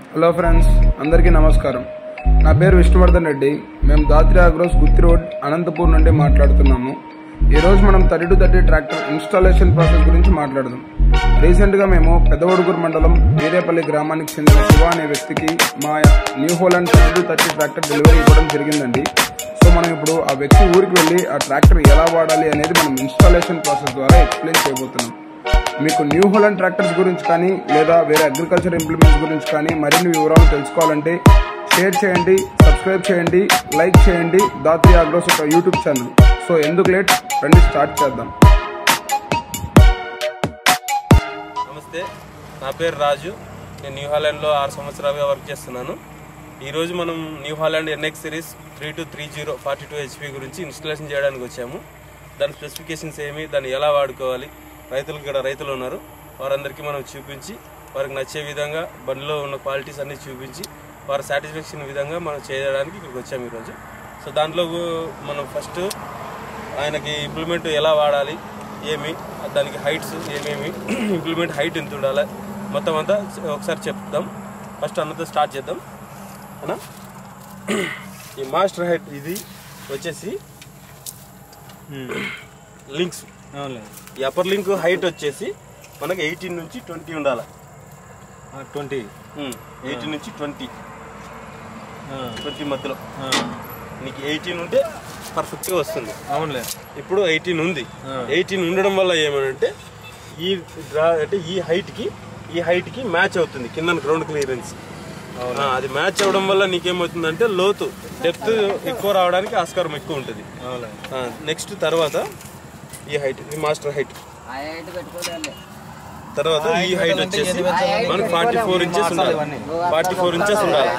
Hello friends అందరికీ నమస్కారం నా పేరు విష్ణువర్ధన్ రెడ్డి మేము దాత్రి అగ్రోస్ గుత్తి రోడ్ అనంతపూర్ నుండి మాట్లాడుతున్నాము ఈరోజు మనం thirty two thirty tractor installation process గురించి మాట్లాడదాం రీసెంట్గా మేము పెద్దవడుగురు మండలం వీరేపల్లి గ్రామానికి చెందిన శివ అనే వ్యక్తికి మా new Holland thirty two thirty tractor delivery ఇవ్వడం జరిగిందండి సో మనం ఇప్పుడు ఆ వ్యక్తి ఊరికి వెళ్ళి ఆ ట్రాక్టర్ ఎలా వాడాలి అనేది మనం ఇన్స్టాలేషన్ ప్రాసెస్ ద్వారా ఎక్స్ప్లెయిన్ చేయబోతున్నాం మీకు న్యూ హోలాండ్ ట్రాక్టర్స్ గురించి కానీ లేదా వేరే అగ్రికల్చర్ ఇంప్లిమెంట్స్ గురించి కానీ మరిన్ని వివరాలు తెలుసుకోవాలంటే షేర్ చేయండి సబ్స్క్రైబ్ చేయండి లైక్ చేయండి దాత్రి అగ్రోస్ ఒక యూట్యూబ్ ఛానల్ సో ఎందుకు లేట్ రండి స్టార్ట్ చేద్దాం నమస్తే నా పేరు రాజు నేను న్యూ హాలాండ్లో ఆరు సంవత్సరాలుగా వర్క్ చేస్తున్నాను ఈరోజు మనం new Holland NX series three two three zero forty two HP గురించి ఇన్స్టలేషన్ చేయడానికి వచ్చాము దాని స్పెసిఫికేషన్స్ ఏమి దాన్ని ఎలా వాడుకోవాలి రైతులు ఇక్కడ రైతులు ఉన్నారు వారందరికీ మనం చూపించి వారికి నచ్చే విధంగా బండిలో ఉన్న క్వాలిటీస్ అన్ని చూపించి వారి సాటిస్ఫాక్షన్ విధంగా మనం చేయడానికి ఇక్కడికి వచ్చాము ఈరోజు సో దాంట్లో మనం ఫస్ట్ ఆయనకి ఇంప్లిమెంట్ ఎలా వాడాలి ఏమి దానికి హైట్స్ ఏమేమి ఇంప్లిమెంట్ హైట్ ఎంత ఉండాలి మొత్తం అంతా ఒకసారి చెప్తాం ఫస్ట్ అన్నతో స్టార్ట్ చేద్దాం అన్నా ఈ మాస్టర్ హైట్ ఇది వచ్చేసి లింక్స్ అవునులే ఈ అప్పర్ లింక్ హైట్ వచ్చేసి మనకి ఎయిటీన్ నుంచి ట్వంటీ ఉండాలి ట్వంటీ ఎయిటీన్ నుంచి ట్వంటీ ట్వంటీ మధ్యలో నీకు ఎయిటీన్ ఉంటే పర్ఫెక్ట్గా వస్తుంది అవునులే ఇప్పుడు ఎయిటీన్ ఉంది ఆ. ఎయిటీన్ ఉండడం వల్ల ఏమనంటే ఈ డ్రా అంటే ఈ హైట్ కి ఈ హైట్ కి మ్యాచ్ అవుతుంది కింద గ్రౌండ్ క్లియరెన్స్ అది మ్యాచ్ అవడం వల్ల నీకేమవుతుందంటే లోతు డెప్త్ ఎక్కువ రావడానికి ఆస్కారం ఎక్కువ ఉంటుంది అవునులే నెక్స్ట్ తర్వాత ఈ హైట్ ఇది మాస్టర్ హైట్ ఆ హైట్ పెట్టుకోవాలి తర్వాత ఈ హైట్ వచ్చేసి మనకు ఫార్టీ ఫోర్ ఇంచెస్ ఉండాలి ఫార్టీ ఫోర్ ఇంచెస్ ఉండాలి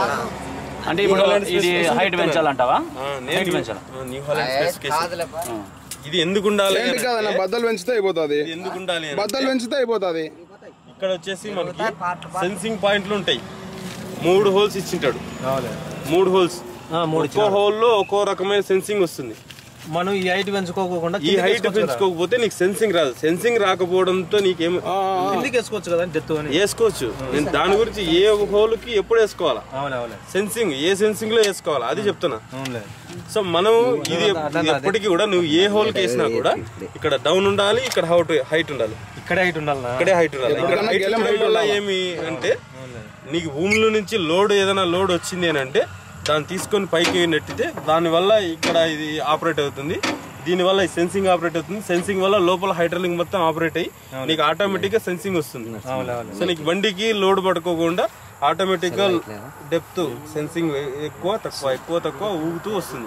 అంటే ఇప్పుడు ఇది హైట్ పెంచాలంటావా ఆ, నేను ఆ, న్యూ హాలాండ్ స్పెసిఫికేషన్ కాదులేపా ఇది ఎందుకు ఉండాలి ఏంటి అని కాదన్న అంటే, బద్దలు పెంచితే అయిపోతుంది ఇది ఎందుకు ఉండాలి అని బద్దలు పెంచితే అయిపోతుంది ఇక్కడ వచ్చేసి మనకి సెన్సింగ్ పాయింట్లు ఉంటాయి మూడు హోల్స్ ఇచ్చింటాడు అవునులే మూడు హోల్స్ ఆ, మూడు ఒక్కో హోల్ లో ఒక్కో రకమైన సెన్సింగ్ వస్తుంది మనం ఈ హైట్ పెంచుకోకుండా ఈ హైట్ పెంచుకోకపోతే నీకు సెన్సింగ్ రాదు సెన్సింగ్ రాకపోవడంతో నీకేం కిందికి వేసుకోవచ్చు కదా డెత్ అని వేసుకోవచ్చు నేను దాని గురించి ఏ హోల్ కి ఎప్పుడు వేసుకోవాలా అవునులే అవునులే సెన్సింగ్ ఏ సెన్సింగ్ లో వేసుకోవాలా అది చెప్తున్నా అవునులే సో మనం ఇది ఇది ఎప్పటికీ కూడా నువ్వు ఏ హోల్ కి వేసినా కూడా ఇక్కడ డౌన్ ఉండాలి ఇక్కడ హౌట్ హైట్ ఉండాలి ఇక్కడే హైట్ ఉండాలనా ఇక్కడే హైట్ ఉండాలి ఇక్కడ హైట్ ఉండడం వల్ల ఏమి అంటే నీకు భూమిలో నుంచి లోడ్ ఏదైనా లోడ్ వచ్చింది అని అంటే దాన్ని తీసుకొని పైకి నెట్టితే దానివల్ల ఇక్కడ ఇది ఆపరేట్ అవుతుంది దీనివల్ల ఈ సెన్సింగ్ ఆపరేట్ అవుతుంది సెన్సింగ్ వల్ల లోపల హైడ్రాలిక్ మొత్తం ఆపరేట్ అయ్యి నీకు ఆటోమేటిక్ గా సెన్సింగ్ వస్తుంది అవునులే అవునులే సో నీకు బండికి లోడ్ పడుకోకుండా ఆటోమేటిక్ గా డెప్త్ సెన్సింగ్ ఎక్కువ తక్కువ ఎక్కువ తక్కువ ఊగుతూ వస్తుంది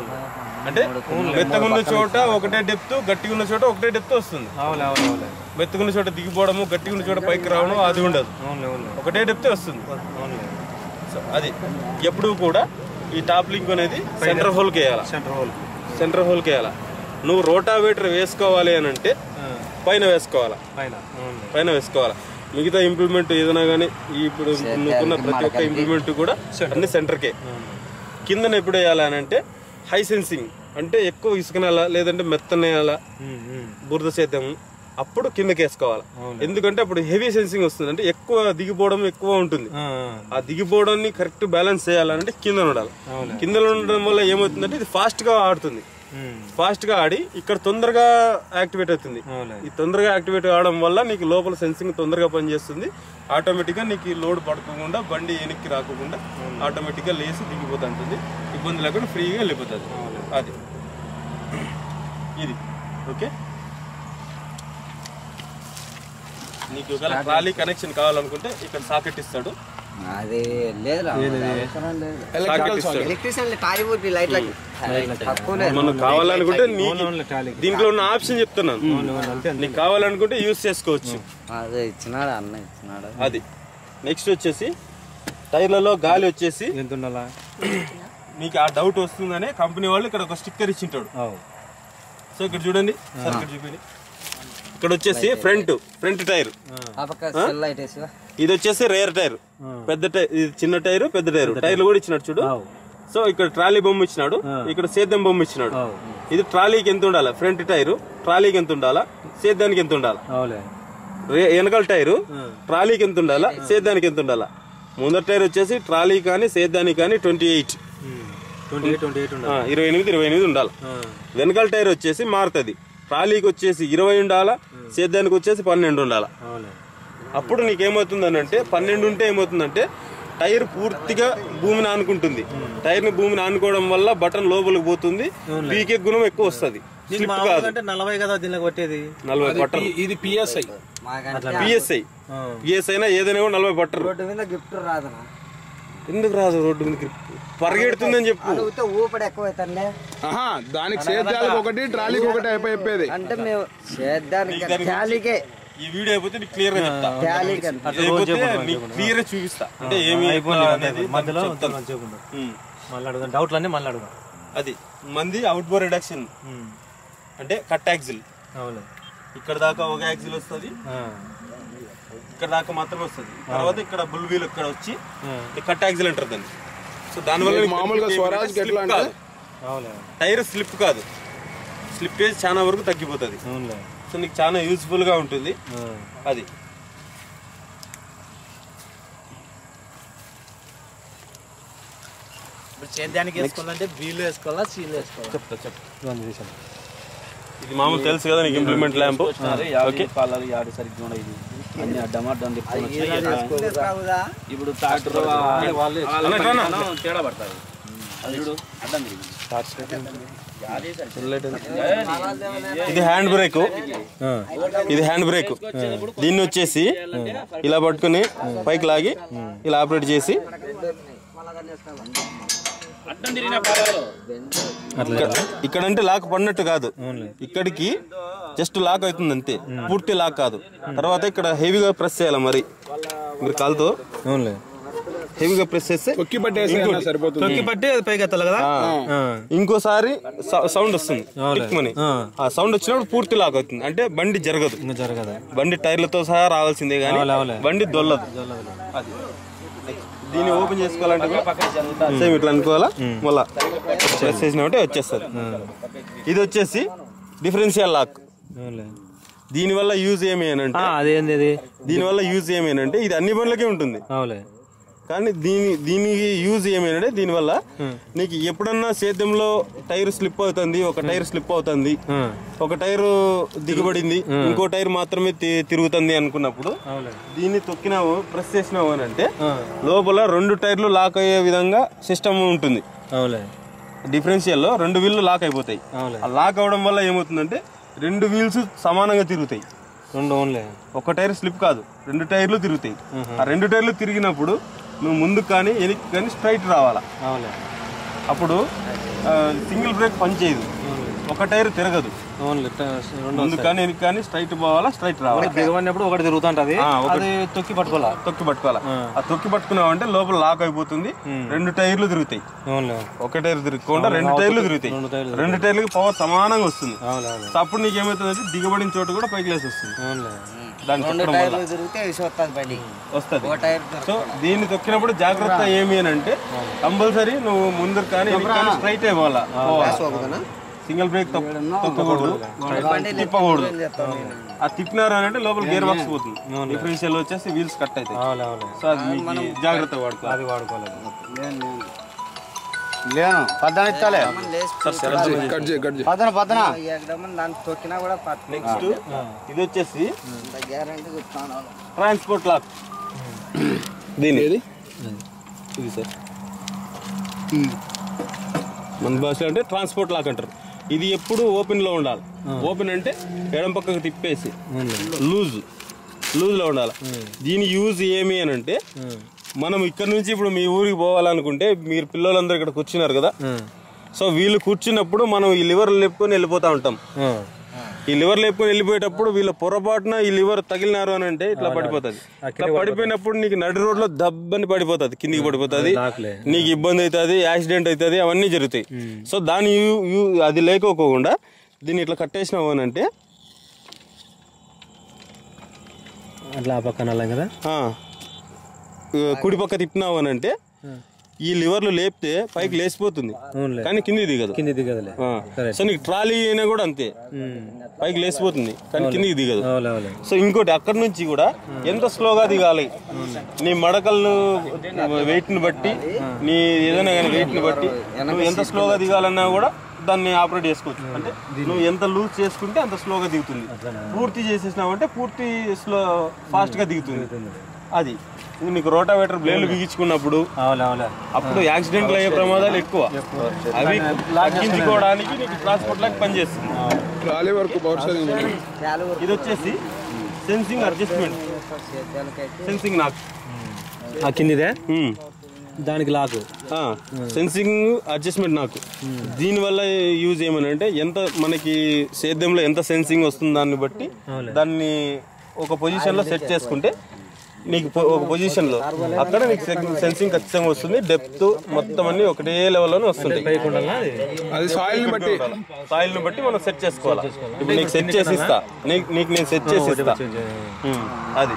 అంటే మెత్తగా ఉన్న చోట ఒకటే డెప్త్ గట్టిగా ఉన్న చోట ఒకటే డెప్త్ వస్తుంది అవునులే అవునులే అవునులే మెత్తగా ఉన్న చోట దిగిపోవడము గట్టిగా ఉన్న చోట పైకి రావడం అది ఉండదు అవునులే అవునులే ఒకటే డెప్త్ వస్తుంది అవునులే సో అది ఎప్పుడు కూడా ఈ టాప్ లింక్ అనేది సెంటర్ హోల్కి వేయాలి సెంటర్ హోల్ సెంటర్ హోల్కి వేయాలి నువ్వు రోటావేటర్ వేసుకోవాలి అని అంటే పైన వేసుకోవాలా పైన అవునులే పైన వేసుకోవాలా మిగతా ఇంప్లిమెంట్ ఏదైనా కానీ ఇప్పుడు నువ్వుకున్న ప్రతి ఒక్క ఇంప్లిమెంట్ కూడా అన్ని సెంటర్కే కిందన ఎప్పుడు వేయాలి అని అంటే హై సెన్సింగ్ అంటే ఎక్కువ ఇసుక నేల లేదంటే మెత్త నేల ఉమ్, ఉమ్. బురద సేద్యం అప్పుడు కిందకి వేసుకోవాలి ఎందుకంటే అప్పుడు హెవీ సెన్సింగ్ వస్తుంది అంటే ఎక్కువ దిగిపోవడం ఎక్కువ ఉంటుంది ఆ, ఆ దిగిపోవడాన్ని కరెక్ట్ బ్యాలెన్స్ చేయాలంటే కింద ఉండాలి కింద ఉండడం వల్ల ఏమవుతుందంటే ఇది ఫాస్ట్ గా ఆడుతుంది ఉమ్. ఫాస్ట్ గా ఆడి ఇక్కడ తొందరగా యాక్టివేట్ అవుతుంది అవునులే ఈ తొందరగా యాక్టివేట్ కావడం వల్ల నీకు లోపల సెన్సింగ్ తొందరగా పనిచేస్తుంది ఆటోమేటిక్ గా నీకు లోడ్ పడుకోకుండా బండి వెనక్కి రాకుండా ఆటోమేటిక్ గా లేసి దిగిపోతూ ఉంటుంది ఇబ్బంది లేకుండా ఫ్రీగా వెళ్ళిపోతుంది అది ఇది ఓకే నీకు ఒకవేళ ట్రాలీ కనెక్షన్ కావాలనుకుంటే ఇక్కడ సాకెట్ ఇస్తాడు అది లేదురా అవసరం లేదు సాకెట్ ఇస్తాడు ఎలక్ట్రీషియన్ టాలీవుడ్ లైట్లకి తక్కువ లేదు మనం కావాలనుకుంటే నీకు అవునులే టాలీ దీంట్లో ఉన్న ఆప్షన్ చెప్తున్నాను అంతే నీకు కావాలనుకుంటే యూస్ చేసుకోవచ్చు అదే ఇచ్చినాడు అన్న ఇచ్చినాడు అది నెక్స్ట్ వచ్చేసి టైర్లలో గాలి వచ్చేసి ఎంత ఉండాలా మీకు ఆ డౌట్ వస్తుందనే కంపెనీ వాళ్ళు ఇక్కడ ఒక స్టిక్కర్ ఇచ్చింటాడు అవు సో ఇక్కడ చూడండి సార్ ఇక్కడ చూపిండి ఇక్కడ వచ్చేసి ఫ్రంట్ ఫ్రంట్ టైర్ ఆ పక్క సెల్ లైట్ వేసి ఇది వచ్చేసి రేర్ టైర్ పెద్ద టైర్ ఇది చిన్న టైర్ పెద్ద టైర్ టైర్లు కూడా ఇచ్చినాడు చూడు అవు సో ఇక్కడ ట్రాలీ బొమ్మ ఇచ్చినాడు ఇక్కడ సేద్యం బొమ్మ ఇచ్చినాడు అవు ఇది ట్రాలీకి ఎంత ఉండాలా ఫ్రంట్ టైర్ ట్రాలీకి ఎంత ఉండాలా సేద్యానికి ఎంత ఉండాలా అవులే రే- వెనకాల టైరు ట్రాలీకి ఎంత ఉండాలా సేద్యానికి ఎంత ఉండాలా ముందర టైర్ వచ్చేసి ట్రాలీ కానీ సేద్యానికి కానీ twenty eight twenty eight twenty eight ఉండాలి ఇరవై ఎనిమిది ఇరవై ఎనిమిది ఉండాలి వెనకాల టైర్ వచ్చేసి మారుతుంది ట్రాలీకి వచ్చేసి ఇరవై ఉండాలా సేద్యానికి వచ్చేసి పన్నెండు ఉండాలా అవులే అప్పుడు నీకేమవుతుందని అంటే పన్నెండు ఉంటే ఏమవుతుందంటే టైర్ పూర్తిగా భూమిని ఆనుకుంటుంది టైర్ ని భూమిని ఆనుకోవడం వల్ల బటన్ లోపలికి పోతుంది పీకే గుణం ఎక్కువ వస్తుంది నీకు స్లిప్ మామూలుగా కాదు అంటే నలభై కదా దీనికి కొట్టేది నలభై బట్టర్ ఇది పిఎస్ఐ మాకంటే పిఎస్ఐ పిఎస్ఐ అయినా ఏదైనా కూడా నలభై బట్టర్ రోడ్డు మీద గిఫ్ట్ రాదనా ఎందుకు రాదు రోడ్డు మీదకి పరిగెడుతుందని చెప్పు అడిగితే ఊపడి ఎక్కువ అవుతుండే ఆహా దానికి సేద్యాలకు ఒకటి ట్రాలీకి ఒకటి అయిపోయి చెప్పేది అంటే మేము సేద్యానికి ట్యాలీకే ఈ వీడియో అయిపోతే నీకు క్లియర్ గా చెప్తా ట్యాలీకి అంత ఇది అయిపోతే నీకు క్లియర్ గా చూపిస్తా అంటే ఏమి ఎట్లా అనేది మధ్యలో చెప్తాను. మంచిగా ఉండదు ఉమ్. మళ్ళీ అడుగుదాం డౌట్లు అన్నీ మళ్ళీ అడుగుదాం అది మంది అవుట్ బోర్ రిడక్షన్ అంటే కట్ యాక్సిల్ అవులే ఇక్కడ దాకా ఒక యాక్సిల్ వస్తుంది ఆ. ఇక్కడ దాకా మాత్రమే వస్తుంది తర్వాత ఇక్కడ బుల్ వీల్ ఇక్కడ వచ్చి ఈ కట్ యాక్సిల్ అంటారు దాన్ని సో దానివల్ల నీకు మామూలుగా benefit స్వరాజ్కి ఏమిటంటే ఎట్లా slip అంటే? కాదు. అవులే టైర్ స్లిప్ కాదు స్లిప్పేజ్ చాలా వరకు తగ్గిపోతుంది అవునులే సో నీకు చాలా యూస్ఫుల్ గా ఉంటుంది ఆ. అది ఇప్పుడు సేద్యానికి వేసుకోవాలంటే బీలు వేసుకోవాలా సీలు వేసుకోవాలా చెప్తా చెప్తా ఇవన్నీ తీసాను ఇది మామూలు తెలుసు కదా నీకు ఇంప్లిమెంట్ ల్యాంప్ ఓకే పాలాలు యాడు సరిగ్గా ఉన్నాయి ఇది అన్ని అడ్డం అడ్డం తిప్పుకొని వచ్చినాయి. రావుదా ఇప్పుడు ట్రాక్టర్ తేడా పడతాయి అది చూడు అడ్డం తిరిగింది ఇది హ్యాండ్ బ్రేక్ ఇది హ్యాండ్ బ్రేక్ దీన్ని వచ్చేసి ఇలా పట్టుకుని పైకి లాగి ఇలా ఆపరేట్ చేసి అడ్డం తిరిగిన పాలాలు ఇక్కడ- ఇక్కడంటే లాక్ పడినట్టు కాదు ఇక్కడికి జస్ట్ లాక్ అవుతుంది అంతే పూర్తి లాక్ కాదు తర్వాత ఇక్కడ హెవీగా ప్రెస్ చేయాలి మరి మీరు కాలుతో అవునులే హెవీగా ప్రెస్ చేస్తే తొక్కి పట్టేసి అయినా సరిపోతుంది తొక్కి పట్టి అది పైకి ఎత్తాలి కదా ఆ. ఇంకోసారి సౌ- సౌండ్ వస్తుంది అవునులే. టిక్మని. ఆ. ఆ సౌండ్ వచ్చినప్పుడు పూర్తి లాక్ అవుతుంది అంటే బండి జరగదు ఇంకా జరగదా బండి టైర్లతో సహా రావాల్సిందే కానీ అవులే, అవులే. బండి దొల్లదు అది దీన్ని ఓపెన్ చేసుకోవాలంటే సేమ్ ఇట్లా అనుకోవాలా మళ్ళా ప్రెస్ చేసినట్టే వచ్చేస్తుంది ఇది వచ్చేసి డిఫరెన్షియల్ లాక్ అవునులే దీనివల్ల యూజ్ ఏమి అని అంటే ఆ, అదేంది అది దీనివల్ల యూజ్ ఏమి అని అంటే ఇది అన్ని బండ్లకే ఉంటుంది అవులే కానీ దీని దీనికి యూజ్ ఏమేనంటే దీనివల్ల నీకు ఎప్పుడన్నా సేద్యంలో టైర్ స్లిప్ అవుతుంది ఒక టైర్ స్లిప్ అవుతుంది ఆ. ఒక టైర్ దిగబడింది ఇంకో టైర్ మాత్రమే తి- తిరుగుతుంది అనుకున్నప్పుడు అవులే దీన్ని తొక్కినావు ప్రెస్ చేసినావు అని అంటే లోపల రెండు టైర్లు లాక్ అయ్యే విధంగా సిస్టమ్ ఉంటుంది అవులే డిఫరెన్షియల్ లో రెండు వీళ్ళు లాక్ అయిపోతాయి అవులే ఆ లాక్ అవడం వల్ల ఏమవుతుందంటే రెండు వీల్స్ సమానంగా తిరుగుతాయి రెండు ఓన్లే ఒక టైర్ స్లిప్ కాదు రెండు టైర్లు తిరుగుతాయి ఆ రెండు టైర్లు తిరిగినప్పుడు నువ్వు ముందుకు కానీ వెనక్కి కానీ స్ట్రైట్ రావాలా అవులే అప్పుడు సింగిల్ బ్రేక్ పనిచేయదు ఒక టైర్ తిరగదు ఓన్లీ ట- రెండు ముందుకు కానీ వెనక్కి కానీ స్ట్రైట్ పోవాలా స్ట్రైట్ రావాలా దిగబడినప్పుడు ఒకటి తిరుగుతుంటది ఆ, ఒకటి. అది తొక్కి పట్టుకోవాలా తొక్కి పట్టుకోవాలా ఆ తొక్కి పట్టుకున్నావు అంటే లోపల లాక్ అయిపోతుంది రెండు టైర్లు తిరుగుతాయి అవునులే ఒక టైర్ తిరగకుండా రెండు టైర్లు తిరుగుతాయి రెండు టైర్లు రెండు టైర్లకి పవర్ సమానంగా వస్తుంది అవులే అవులే సో అప్పుడు నీకు ఏమవుతుందంటే దిగబడిన చోటు కూడా పైకి లేసి వస్తుంది అవునులే దాన్ని రెండు తొక్కడం వల్ల టైర్లు తిరిగితే ఇసి వస్తుంది బండి వస్తుంది ఓ టైర్ సో దీన్ని తొక్కినప్పుడు జాగ్రత్త ఏమి అని అంటే కంపల్సరీ నువ్వు ముందు కానీ వెనక్కి కానీ స్ట్రైట్ అయిపోవాలా సింగిల్ బ్రేక్ తొక్కకూడదు తిప్పకూడదు ఆ తిప్పినారు అని అంటే లోపల గేర్ బాక్స్ పోతుంది డిఫరెన్షియల్ వచ్చేసి వీల్స్ కట్ అవుతాయి అవులే అవులే సో అది మీకు జాగ్రత్త వాడుకోవాలి అది వాడుకోలేదు లేను పద్దన ఇస్తాలే కట్ చేయి కట్ చేయి పద్దన పద్దన ఎక్కడమని దాన్ని తొక్కినా కూడా పట్టు నెక్స్ట్ ఇది వచ్చేసి గ్యారంటీ చెప్తాను ట్రాన్స్పోర్ట్ లాక్ దీని ఇది సార్ మన భాషలో అంటే ట్రాన్స్పోర్ట్ లాక్ అంటారు ఇది ఎప్పుడు ఓపెన్ లో ఉండాలి ఓపెన్ అంటే ఎడం పక్కకు తిప్పేసి లూజ్ లూజ్ లో ఉండాలి దీని యూజ్ ఏమి అని అంటే మనం ఇక్కడ నుంచి ఇప్పుడు మీ ఊరికి పోవాలనుకుంటే మీరు పిల్లలందరూ ఇక్కడ కూర్చున్నారు కదా సో వీళ్ళు కూర్చున్నప్పుడు మనం ఈ లివర్ లేపుకొని వెళ్ళిపోతా ఉంటాం ఈ లివర్ లేపుకొని వెళ్ళిపోయేటప్పుడు వీళ్ళ పొరపాటున ఈ లివర్ తగిలినారు అని అంటే ఇట్లా పడిపోతుంది ఇట్లా పడిపోయినప్పుడు నీకు నడి రోడ్ లో దబ్బని పడిపోతుంది కిందికి పడిపోతుంది నాకులే నీకు ఇబ్బంది అవుతుంది యాక్సిడెంట్ అవుతుంది అవన్నీ జరుగుతాయి సో దాని యూ- యూ- అది లేకోకుండా దీన్ని ఇట్లా కట్టేసినావు అని అంటే అట్లా ఆ పక్కన అలా కదా ఆ, కుడి పక్క తిప్పినావు అని అంటే ఈ లివర్లు లేపితే పైకి లేచిపోతుంది అవునులే కానీ కింది దిగదు కింది దిగదులే ఆ. సో నీకు ట్రాలీ అయినా కూడా అంతే పైకి లేచిపోతుంది కానీ కిందికి దిగదు అవులే అవులే సో ఇంకోటి అక్కడ నుంచి కూడా ఎంత స్లోగా దిగాలి నీ మడకలను వెయిట్ ని బట్టి నీ ఏదైనా కానీ వెయిట్ ని బట్టి నువ్వు ఎంత స్లోగా దిగాలన్నా కూడా దాన్ని ఆపరేట్ చేసుకోవచ్చు అంటే నువ్వు ఎంత లూజ్ చేసుకుంటే అంత స్లోగా దిగుతుంది పూర్తి చేసేసినావు అంటే పూర్తి స్లో ఫాస్ట్ గా దిగుతుంది అది ఇది నీకు రోటావేటర్ బ్లేడ్లు బిగించుకున్నప్పుడు అవులే అవులే అప్పుడు యాక్సిడెంట్లు అయ్యే ప్రమాదాలు ఎక్కువ అవి తగ్గించుకోవడానికి నీకు ట్రాన్స్పోర్ట్ లాగా పనిచేస్తుంది ట్రాలీ వరకు పవర్ స్టీరింగ్ ఉంది. ఇది వచ్చేసి సెన్సింగ్ అడ్జస్ట్మెంట్ సెన్సింగ్ నాకు ఆ కిందిదే దానికి లాకు సెన్సింగ్ అడ్జస్ట్మెంట్ నాకు దీనివల్ల యూజ్ ఏమనంటే ఎంత మనకి సేద్యంలో ఎంత సెన్సింగ్ వస్తుంది దాన్ని బట్టి దాన్ని ఒక పొజిషన్ లో సెట్ చేసుకుంటే నీకు పొ- ఒక పొజిషన్ లో అక్కడ నీకు సెన్సింగ్ ఖచ్చితంగా వస్తుంది డెప్త్ మొత్తం అన్ని ఒకటే లెవెల్లోనే వస్తుంటాయి అది సాయిల్ ని బట్టి సాయిల్ ని బట్టి మనం సెట్ చేసుకోవాలి ఇప్పుడు నీకు సెట్ చేసి ఇస్తా నీకు నీకు నేను సెట్ చేసి ఇస్తా ఉమ్, అది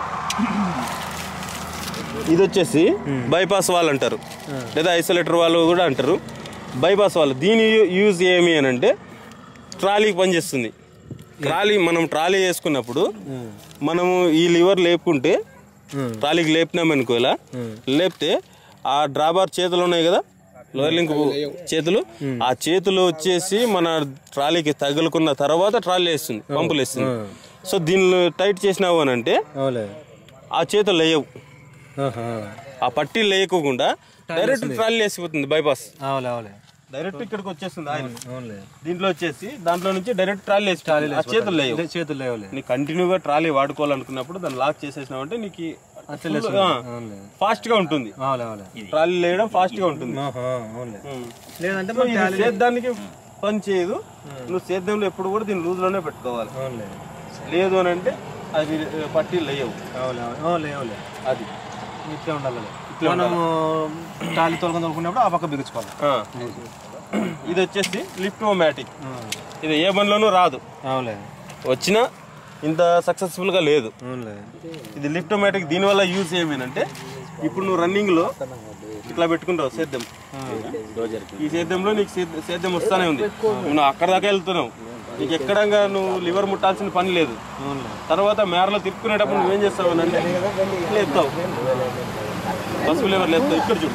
ఇది వచ్చేసి బైపాస్ వాల్ అంటారు లేదా ఐసోలేటర్ వాళ్ళు కూడా అంటారు బైపాస్ వాల్ దీని యూ- యూజ్ ఏమి అని అంటే ట్రాలీకి పనిచేస్తుంది ట్రాలీ మనం ట్రాలీ వేసుకున్నప్పుడు మనము ఈ లివర్ లేపుకుంటే ట్రాలీకి లేపినామనుకో ఇలా లేపితే ఆ డ్రాబార్ చేతులు ఉన్నాయి కదా లోయర్ లింక్ చేతులు ఆ చేతులు వచ్చేసి మన ట్రాలీకి తగులుకున్న తర్వాత ట్రాలీ వేస్తుంది పంపులు వేస్తుంది సో దీన్ని టైట్ చేసినావు అని అంటే అవులే ఆ చేతులు లేయవు ఆహా. ఆ పట్టీలు లేకోకుండా డైరెక్ట్ ట్రాలీ వేసిపోతుంది బైపాస్ అవులే అవులే డైరెక్ట్ ఇక్కడికి వచ్చేస్తుంది ఆయన అవునులే దీంట్లో వచ్చేసి దాంట్లో నుంచి డైరెక్ట్ ట్రాలీ వేసి ఆ చేతులు లేవు ఇదే చేతులు లేవులే నీ కంటిన్యూగా ట్రాలీ వాడుకోవాలనుకున్నప్పుడు దాన్ని లాక్ చేసేసినావు అంటే నీకు అవునులే ఫాస్ట్ గా ఉంటుంది అవులే అవులే ట్రాలీ లేయడం ఫాస్ట్ గా ఉంటుంది ఆహా, అవునులే ఉమ్. లేదంటే సో ఇది సేద్యానికి పని చేయదు నువ్వు సేద్యంలో ఎప్పుడు కూడా దీన్ని లూజ్ లోనే పెట్టుకోవాలి అవునులే లేదు అని అంటే అది పట్టీలు లేయవు అవులే అవులే అవులే అవులే అది ఇట్లా ఉండాలి మనము టాలీ తొలగని తొలుకున్నప్పుడు ఆ పక్క బిగించుకోవాలి ఆ. ఇది వచ్చేసి లిప్టోమాటిక్ ఇది ఏ బండ్లోనూ రాదు అవులే వచ్చినా ఇంత సక్సెస్ఫుల్ గా లేదు అవునులే ఇది లిప్టోమాటిక్ దీనివల్ల యూజ్ ఏమేనంటే ఇప్పుడు నువ్వు రన్నింగ్ లో ఇట్లా పెట్టుకుంటావు సేద్యం ఈ సేద్యంలో నీకు సేద్- సేద్యం వస్తానే ఉంది నువ్వు అక్కడ దాకా వెళ్తున్నావు నీకు ఎక్కడంగా నువ్వు లివర్ ముట్టాల్సిన పని లేదు తర్వాత మేరలో తిప్పుకునేటప్పుడు నువ్వేం చేస్తావు అని అంటే ఇట్లా ఎత్తావు పశువు లివర్ లేపుతావు ఇక్కడ చూడు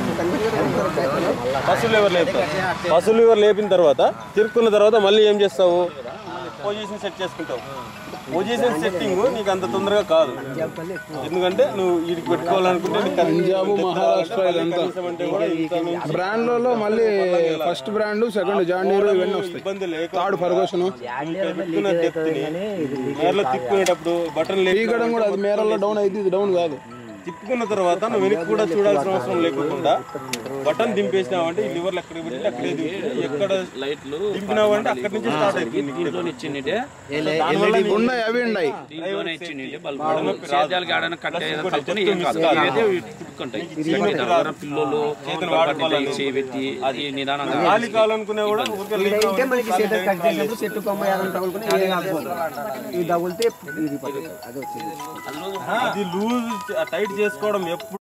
పశువు లివర్ లేపుతావు పశువు లివర్ లేపిన తర్వాత తిరుక్కున్న తర్వాత మళ్ళీ ఏం చేస్తావు పొజిషన్ సెట్ చేసుకుంటావు పొజిషన్ సెట్టింగ్ నీకు అంత తొందరగా కాదు ఎందుకంటే నువ్వు వీడికి పెట్టుకోవాలనుకుంటే నీకు పంజాబ్ మహారాష్ట్ర ఇదంతా కనీసం అంటే కూడా ఇంత నుంచి బ్రాండ్లలో మళ్ళీ ఫస్ట్ బ్రాండ్ సెకండ్ జాండీర్ ఇవన్నీ వస్తాయి ఇబ్బంది లేక థర్డ్ ఫర్గూషన్ పెట్టుకున్న డెప్త్ని మేరలో తిప్పుకునేటప్పుడు బటన్ లేక పీకడం కూడా అది మేరల్లో డౌన్ అయితే ఇది డౌన్ కాదు తిప్పుకున్న తర్వాత నువ్వు వెనక్కి కూడా చూడాల్సిన అవసరం లేకుండా బటన్ దింపేసినావంటే ఈ లివర్లు ఎక్కడ పెట్టి అక్కడే దింపుతుంది ఎక్కడ లైట్లు దింపినావంటే అక్కడి నుంచి స్టార్ట్ అవుతుంది దీంట్లో ఇచ్చిండే ఉన్నాయి అవి ఉన్నాయి దీంట్లోనే ఇచ్చిండే బల్బు సేద్యాలకి ఆడన కట్టే తక్కువ ఏం కాదు ఇవైతే తిప్పుకుంటాయి ఎవరైనా పిల్లలు చేయి పెట్టి అది నిదానంగా ఖాళీ కావాలనుకునే కూడా ఊరికే లింక్ అవ్వదు. చెట్టు కొమ్మ ఏదైనా తగులుకుని ఏం కాకపోతుంది ఇది తగులితే ఇది పడుతుంది. అది వచ్చింది అది లూజ్ టైట్ చేసుకోవడం ఎప్పుడు